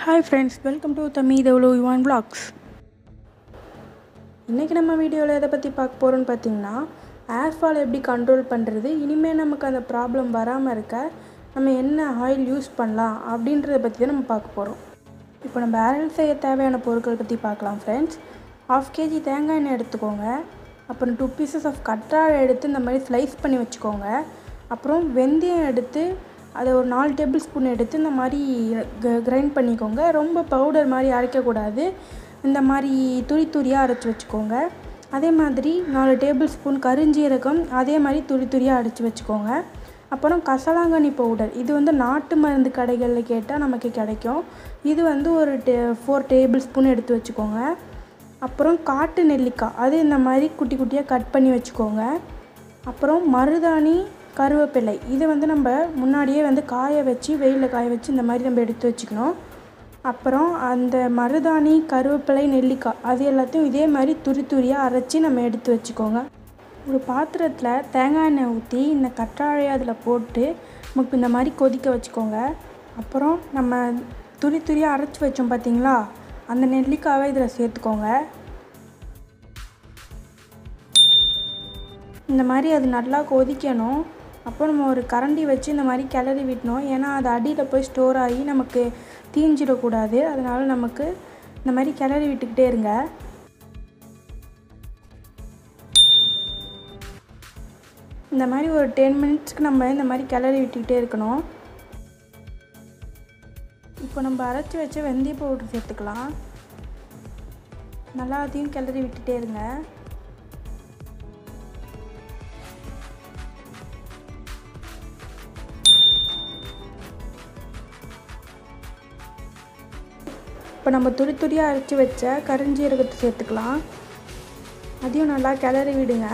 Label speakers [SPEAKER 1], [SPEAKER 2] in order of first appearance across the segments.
[SPEAKER 1] hi friends welcome to தமி தவுலு Yuan vlogs இன்றைக்கி நம்ம வீடியோவில் எதை பற்றி பார்க்க போகிறோன்னு பார்த்தீங்கன்னா ஏர் ஃபால் எப்படி கண்ட்ரோல் பண்ணுறது இனிமேல் நமக்கு அந்த ப்ராப்ளம் வராமல் இருக்க நம்ம என்ன ஆயில் யூஸ் பண்ணலாம் அப்படின்றத பற்றி தான் நம்ம பார்க்க போகிறோம் இப்போ நம்ம ஏரல் செய்ய தேவையான பொருட்கள் பற்றி பார்க்கலாம் ஃப்ரெண்ட்ஸ் ஹாஃப் கேஜி தேங்காய் எண்ணெய் எடுத்துக்கோங்க அப்புறம் டூ பீசஸ் ஆஃப் கற்றாழை எடுத்து இந்த மாதிரி ஸ்லைஸ் பண்ணி வச்சுக்கோங்க அப்புறம் வெந்தயம் எடுத்து அதை ஒரு நாலு டேபிள் ஸ்பூன் எடுத்து இந்த மாதிரி கிரைண்ட் பண்ணிக்கோங்க ரொம்ப பவுடர் மாதிரி அரைக்கக்கூடாது இந்த மாதிரி துரி துரியாக அரைச்சி வச்சுக்கோங்க அதே மாதிரி நாலு டேபிள் ஸ்பூன் கருஞ்சீரகம் அதே மாதிரி துரி துரியாக அரைச்சி வச்சுக்கோங்க அப்புறம் கசலாங்கண்ணி பவுடர் இது வந்து நாட்டு மருந்து கடைகளில் கேட்டால் நமக்கு கிடைக்கும் இது வந்து ஒரு டே ஃபோர் டேபிள் ஸ்பூன் எடுத்து வச்சுக்கோங்க அப்புறம் காட்டு நெல்லிக்காய் அது இந்த மாதிரி குட்டி குட்டியாக கட் பண்ணி வச்சுக்கோங்க அப்புறம் மருதாணி கருவேப்பிலை இது வந்து நம்ம முன்னாடியே வந்து காய வச்சு வெயிலில் காய வச்சு இந்த மாதிரி நம்ம எடுத்து வச்சுக்கணும் அப்புறம் அந்த மருதாணி கருவேப்பிலை நெல்லிக்காய் அது எல்லாத்தையும் இதே மாதிரி துரி துரியாக அரைச்சி நம்ம எடுத்து வச்சுக்கோங்க ஒரு பாத்திரத்தில் தேங்காய் எண்ணெய் ஊற்றி இந்த கற்றாழையை அதில் போட்டு நமக்கு இந்த மாதிரி கொதிக்க வச்சுக்கோங்க அப்புறம் நம்ம துரி துரியாக அரைச்சி வச்சோம் பார்த்தீங்களா அந்த நெல்லிக்காவை இதில் சேர்த்துக்கோங்க இந்த மாதிரி அது நல்லா கொதிக்கணும் அப்போ நம்ம ஒரு கரண்டி வச்சு இந்த மாதிரி கிளறி விட்டணும் ஏன்னா அது அடியில் போய் ஸ்டோர் ஆகி நமக்கு தீஞ்சிடக்கூடாது அதனால் நமக்கு இந்த மாதிரி கிளறி விட்டுக்கிட்டே இருங்க இந்த மாதிரி ஒரு டென் மினிட்ஸ்க்கு நம்ம இந்த மாதிரி கிளறி விட்டுக்கிட்டே இருக்கணும் இப்போ நம்ம அரைச்சி வச்ச வெந்தய பவுடர் சேர்த்துக்கலாம் நல்லா அதையும் கிளறி விட்டுட்டே இருங்க இப்போ நம்ம துரி துரியாக அரைச்சி வச்ச கருஞ்சீரகத்தை சேர்த்துக்கலாம் அதையும் நல்லா கிளறி விடுங்க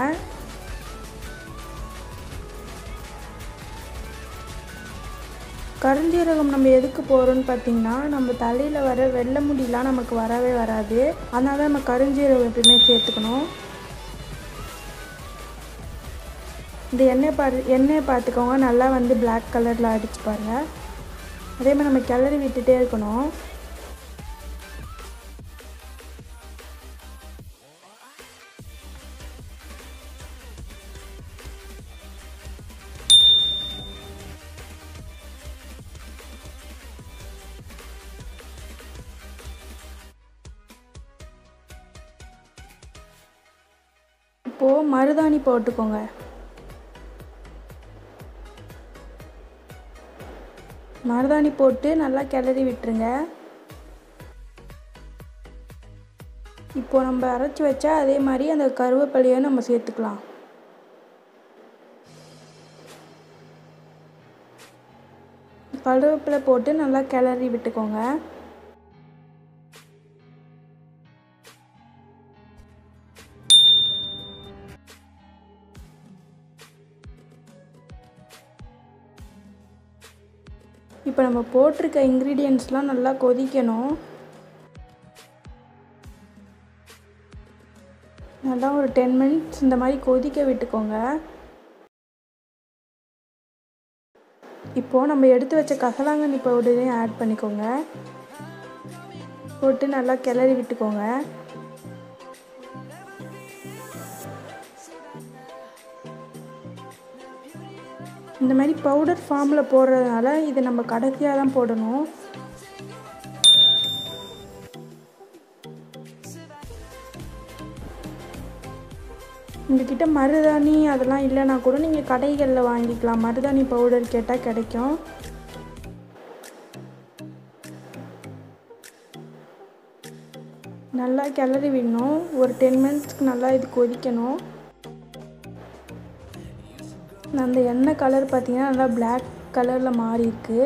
[SPEAKER 1] கருஞ்சீரகம் நம்ம எதுக்கு போகிறோம்னு பார்த்தீங்கன்னா நம்ம தலையில் வர வெள்ளை முடியெலாம் நமக்கு வரவே வராது அதனால நம்ம கருஞ்சீரகம் எப்பயுமே சேர்த்துக்கணும் இந்த எண்ணெய் பாரு எண்ணெயை பார்த்துக்கோங்க நல்லா வந்து பிளாக் கலரில் அடிச்சு பாருங்கள் அதே மாதிரி நம்ம கிளறி விட்டுட்டே இருக்கணும் இப்போது மருதாணி போட்டுக்கோங்க மருதாணி போட்டு நல்லா கிளறி விட்டுருங்க இப்போ நம்ம அரைச்சி வச்சா அதே மாதிரி அந்த கருவேப்பிலையை நம்ம சேர்த்துக்கலாம் கருவேப்பிலை போட்டு நல்லா கிளறி விட்டுக்கோங்க இப்போ நம்ம போட்டிருக்க இன்க்ரீடியன்ஸ்லாம் நல்லா கொதிக்கணும் நல்லா ஒரு டென் மினிட்ஸ் இந்த மாதிரி கொதிக்க விட்டுக்கோங்க இப்போது நம்ம எடுத்து வச்ச கசலாங்கண்ணி பவுடரையும் ஆட் பண்ணிக்கோங்க போட்டு நல்லா கிளறி விட்டுக்கோங்க இந்த மாதிரி பவுடர் ஃபார்மில் போடுறதுனால இது நம்ம கடைசியாக தான் போடணும் உங்ககிட்ட மருதாணி அதெல்லாம் இல்லைனா கூட நீங்கள் கடைகளில் வாங்கிக்கலாம் மருதாணி பவுடர் கேட்டால் கிடைக்கும் நல்லா கிளறி விடணும் ஒரு டென் மினிட்ஸ்க்கு நல்லா இது கொதிக்கணும் அந்த எண்ணெய் கலர் பார்த்தீங்கன்னா நல்லா பிளாக் கலரில் மாறி இருக்கு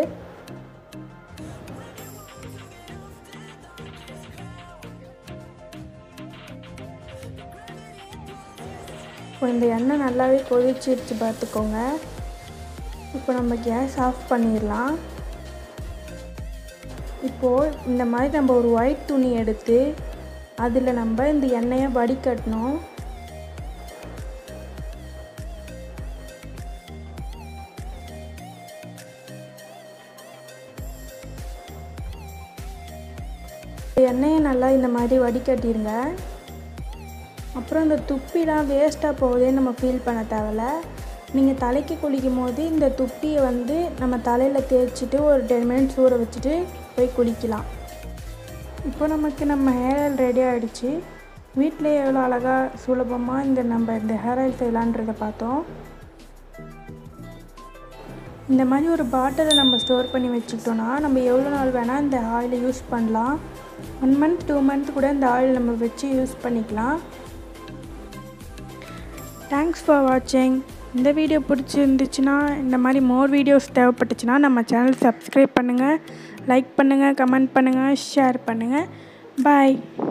[SPEAKER 1] இப்போ இந்த எண்ணெய் நல்லாவே கொதிச்சிருச்சு பார்த்துக்கோங்க இப்போ நம்ம கேஸ் ஆஃப் பண்ணிடலாம் இப்போது இந்த மாதிரி நம்ம ஒரு ஒயிட் துணி எடுத்து அதில் நம்ம இந்த எண்ணெயை வடிகட்டணும் எண்ணெயை நல்லா இந்த மாதிரி வடிகட்டிடுங்க அப்புறம் இந்த துப்பிலாம் வேஸ்ட்டாக போகுதேன்னு நம்ம ஃபீல் பண்ண தேவையில்ல நீங்கள் தலைக்கு குளிக்கும் போது இந்த துப்பியை வந்து நம்ம தலையில் தேய்ச்சிட்டு ஒரு டென் மினிட்ஸ் ஊற வச்சுட்டு போய் குளிக்கலாம் இப்போ நமக்கு நம்ம ஹேர் ஆயில் ரெடி ஆகிடுச்சு வீட்டிலே எவ்வளோ அழகாக சுலபமாக இந்த நம்ம இந்த ஹேர் ஆயில் செய்யலான்றதை பார்த்தோம் இந்த மாதிரி ஒரு பாட்டிலை நம்ம ஸ்டோர் பண்ணி வச்சுக்கிட்டோன்னா நம்ம எவ்வளோ நாள் வேணால் இந்த ஆயிலை யூஸ் பண்ணலாம் ஒன் மந்த் டூ மந்த் கூட இந்த ஆயில் நம்ம வச்சு யூஸ் பண்ணிக்கலாம் தேங்க்ஸ் ஃபார் வாட்சிங் இந்த வீடியோ பிடிச்சிருந்துச்சுன்னா இந்த மாதிரி மோர் வீடியோஸ் தேவைப்பட்டுச்சுன்னா நம்ம சேனல் சப்ஸ்கிரைப் பண்ணுங்கள் லைக் பண்ணுங்கள் கமெண்ட் பண்ணுங்கள் ஷேர் பண்ணுங்கள் பாய்